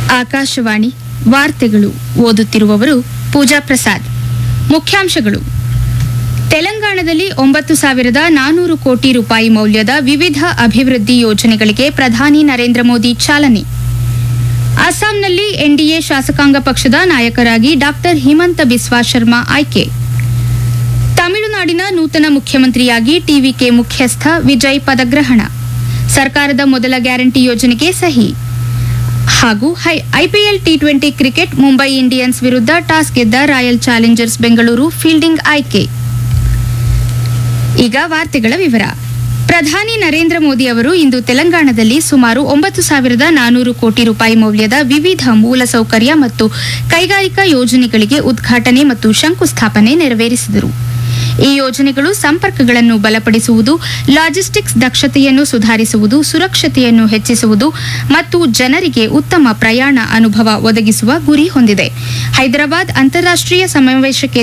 ಆಕಾಶವಾಣಿ ವಾರ್ತೆಗಳು ಓದುತ್ತಿರುವವರು ಪೂಜಾ ಪ್ರಸಾದ್ ಮುಖ್ಯಾಂಶಗಳು ತೆಲಂಗಾಣದಲ್ಲಿ ಒಂಬತ್ತು ಸಾವಿರದ ನಾನೂರು ಕೋಟಿ ರೂಪಾಯಿ ಮೌಲ್ಯದ ವಿವಿಧ ಅಭಿವೃದ್ಧಿ ಯೋಜನೆಗಳಿಗೆ ಪ್ರಧಾನಿ ನರೇಂದ್ರ ಮೋದಿ ಚಾಲನೆ ಅಸ್ಸಾಂನಲ್ಲಿ ಎನ್ಡಿಎ ಶಾಸಕಾಂಗ ಪಕ್ಷದ ನಾಯಕರಾಗಿ ಡಾಕ್ಟರ್ ಹಿಮಂತ ಬಿಸ್ವಾ ಶರ್ಮಾ ಆಯ್ಕೆ ತಮಿಳುನಾಡಿನ ನೂತನ ಮುಖ್ಯಮಂತ್ರಿಯಾಗಿ ಟಿವಿಕೆ ಮುಖ್ಯಸ್ಥ ವಿಜಯ್ ಪದಗ್ರಹಣ ಸರ್ಕಾರದ ಮೊದಲ ಗ್ಯಾರಂಟಿ ಯೋಜನೆಗೆ ಸಹಿ ಹಾಗೂ ಹೈ- IPL T twenty cricket Mumbai Indians ವಿರುದ್ಧ ಟಾಸ್ ಗೆದ್ದ ರಾಯಲ್ ಚಾಲೆಂಜರ್ಸ್ ಬೆಂಗಳೂರು ಫೀಲ್ಡಿಂಗ್ ಆಯ್ಕೆ ಈಗ ವಾರ್ತೆಗಳ ವಿವರ ಪ್ರಧಾನಿ ನರೇಂದ್ರ ಮೋದಿ ಅವರು ಇಂದು ತೆಲಂಗಾಣದಲ್ಲಿ ಸುಮಾರು ಒಂಬತ್ತು ಸಾವಿರದ ನಾನೂರು ಕೋಟಿ ರೂಪಾಯಿ ಮೌಲ್ಯದ ವಿವಿಧ ಮೂಲಸೌಕರ್ಯ ಮತ್ತು ಕೈಗಾರಿಕಾ ಯೋಜನೆಗಳಿಗೆ ಉದ್ಘಾಟನೆ ಮತ್ತು ಶಂಕುಸ್ಥಾಪನೆ ನೆರವೇರಿಸಿದರು ಈ ಯೋಜನೆಗಳು ಸಂಪರ್ಕಗಳನ್ನು ಬಲಪಡಿಸುವುದು ಲಾಜಿಸ್ಟಿಕ್ಸ್ ದಕ್ಷತೆಯನ್ನು ಸುಧಾರಿಸುವುದು ಸುರಕ್ಷತೆಯನ್ನು ಹೆಚ್ಚಿಸುವುದು ಮತ್ತು ಜನರಿಗೆ ಉತ್ತಮ ಪ್ರಯಾಣ ಅನುಭವ ಒದಗಿಸುವ ಗುರಿ ಹೊಂದಿದೆ ಹೈದರಾಬಾದ್ ಅಂತಾರಾಷ್ಟೀಯ ಸಮಾವೇಶ